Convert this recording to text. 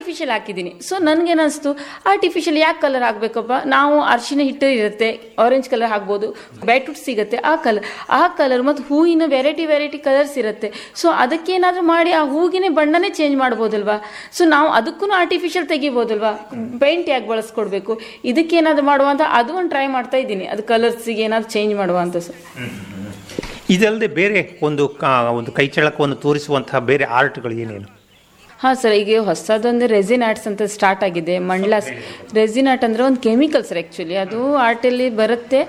artificial ಹಾಕಿದ್ದೀನಿ so ನನ್ಗೇನು ಅನಿಸ್ತು ಆರ್ಟಿಫಿಷಿಯಲ್ ಯಾಕೆ ಕಲರ್ ಹಾಕ್ಬೇಕಪ್ಪ ನಾವು ಅರಿಶಿನ ಹಿಟ್ಟು ಇರುತ್ತೆ ಆರೆಂಜ್ ಕಲರ್ ಹಾಕ್ಬೋದು ಬ್ಯಾಟ್ರೂಟ್ ಸಿಗುತ್ತೆ ಆ ಕಲರ್ ಆ ಕಲರ್ ಮತ್ತು ಹೂವಿನ ವೆರೈಟಿ ವೆರೈಟಿ ಕಲರ್ಸ್ ಇರುತ್ತೆ ಸೊ ಅದಕ್ಕೇನಾದ್ರೂ ಮಾಡಿ ಆ ಹೂಗಿನ ಬಣ್ಣನೇ ಚೇಂಜ್ ಮಾಡ್ಬೋದಲ್ವಾ ಸೊ ನಾವು ಅದಕ್ಕೂ ಆರ್ಟಿಫಿಷಿಯಲ್ ತೆಗಿಬೋದಲ್ವಾ ಪೇಂಟ್ ಯಾಕೆ ಬಳಸ್ಕೊಡ್ಬೇಕು ಇದಕ್ಕೇನಾದ್ರು ಮಾಡುವಂತ ಅದು ಒಂದು ಟ್ರೈ ಮಾಡ್ತಾ ಇದ್ದೀನಿ ಅದು ಕಲರ್ಸಿಗೆ ಏನಾದ್ರು ಚೇಂಜ್ ಮಾಡುವಂತ ಸರ್ ಇದಲ್ಲದೆ ಬೇರೆ ಒಂದು ಕಾ- ಒಂದು ಕೈ ಚಳಕವನ್ನು ತೋರಿಸುವಂತಹ ಬೇರೆ ಆರ್ಟ್ಗಳು ಏನೇನು ಹಾಂ ಸರ್ ಈಗ ಹೊಸದೊಂದು ರೆಸಿನ್ ಆರ್ಟ್ಸ್ ಅಂತ ಸ್ಟಾರ್ಟ್ ಆಗಿದೆ ಮಂಡ್ಲಾಸ್ ರೆಸಿನ್ ಆರ್ಟ್ ಅಂದರೆ ಒಂದು ಕೆಮಿಕಲ್ ಸರ್ ಆ್ಯಕ್ಚುಲಿ ಅದು ಆರ್ಟಲ್ಲಿ ಬರುತ್ತೆ